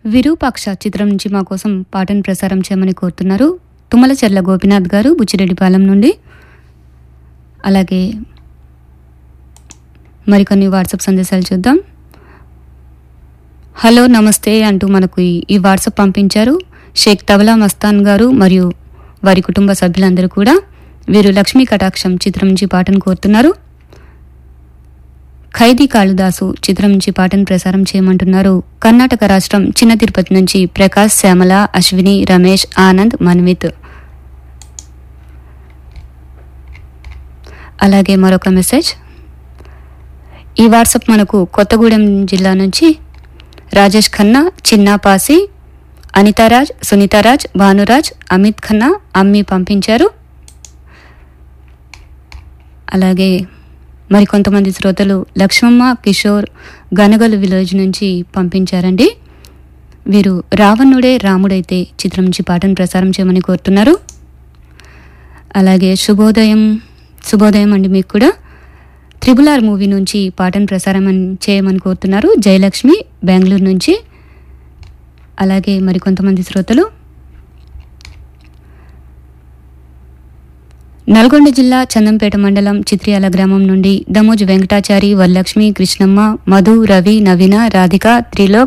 విరూపాక్ష చిత్రం నుంచి మా కోసం పాటను ప్రసారం చేయమని కోరుతున్నారు తుమ్మలచెర్ల గోపినాథ్ గారు బుచ్చిరెడ్డిపాలెం నుండి అలాగే మరికొన్ని వాట్సాప్ సందేశాలు చూద్దాం హలో నమస్తే అంటూ మనకు ఈ- ఈ వాట్సాప్ పంపించారు షేక్ తబలా మస్తాన్ గారు మరియు వారి కుటుంబ సభ్యులందరూ కూడా వీరు లక్ష్మీ కటాక్షం చిత్రం నుంచి పాటను కోరుతున్నారు ఖైదీ కాళిదాసు చిత్రం నుంచి పాటను ప్రసారం చేయమంటున్నారు కర్ణాటక రాష్ట్రం చిన్న తిరుపతి నుంచి ప్రకాష్ శ్యామల అశ్విని రమేష్ ఆనంద్ మన్విత్ అలాగే మరొక మెసేజ్ ఈ వాట్సాప్ మనకు కొత్తగూడెం జిల్లా నుంచి రాజేష్ ఖన్నా చిన్నాపాసి అనితారాజ్ సునీతారాజ్ భానురాజ్ అమిత్ ఖన్నా అమ్మి పంపించారు అలాగే మరికొంతమంది శ్రోతలు లక్ష్మమ్మ కిషోర్ గనగలు విలేజ్ నుంచి పంపించారండి వీరు రావణుడే రాముడైతే చిత్రం నుంచి పాటను ప్రసారం చేయమని కోరుతున్నారు అలాగే శుభోదయం శుభోదయం అండి మీకు కూడా త్రిబుల్ ఆర్ మూవీ నుంచి పాటను ప్రసారం అన్- చేయమని కోరుతున్నారు జయలక్ష్మి బెంగళూరు నుంచి అలాగే మరికొంతమంది శ్రోతలు నల్గొండ జిల్లా చందంపేట మండలం చిత్రియాల గ్రామం నుండి దమోజ్ వెంకటాచారి వరలక్ష్మి కృష్ణమ్మ మధు రవి నవీన రాధిక త్రిలోక్